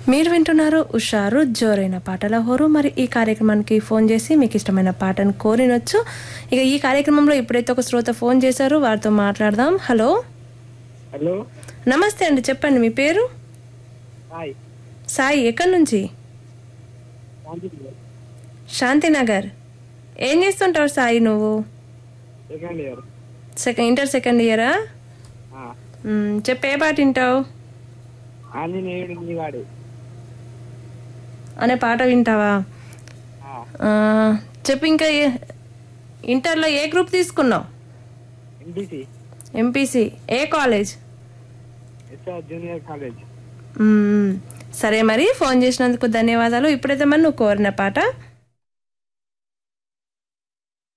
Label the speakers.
Speaker 1: మీరు వింటున్నారు ఉషారు జోరైన పాటల హోరు మరి ఈ కార్యక్రమానికి ఫోన్ చేసి మీకు ఇష్టమైన పాటను కోరినొచ్చు ఇక ఈ కార్యక్రమంలో ఇప్పుడైతే ఒక శ్రోత ఫోన్ చేశారు వారితో మాట్లాడదాం హలో
Speaker 2: హలో
Speaker 1: నమస్తే అండి చెప్పండి మీ పేరు
Speaker 2: హాయ్
Speaker 1: సాయి ఎక్కడి నుంచి శాంతినగర్ ఏం చేస్తుంటావు సాయి నువ్వు
Speaker 2: second year
Speaker 1: second inter second ఇయరా మ్, చెప్పు ఏ పాట వింటావు
Speaker 2: ఆంజనేయుడు నీవాడు
Speaker 1: అనే పాట వింటావా ఆ, చెప్పు ఇంకా ఏ- ఇంటర్లో ఏ గ్రూప్ తీసుకున్నావు
Speaker 2: ఎంపీసీ
Speaker 1: ఎంపీసీ ఏ కాలేజ్
Speaker 2: ఎస్ఆర్ జూనియర్ కాలేజ్
Speaker 1: మ్మ్. సరే మరి ఫోన్ చేసినందుకు ధన్యవాదాలు ఇప్పుడైతే మరి నువ్వు కోరిన పాట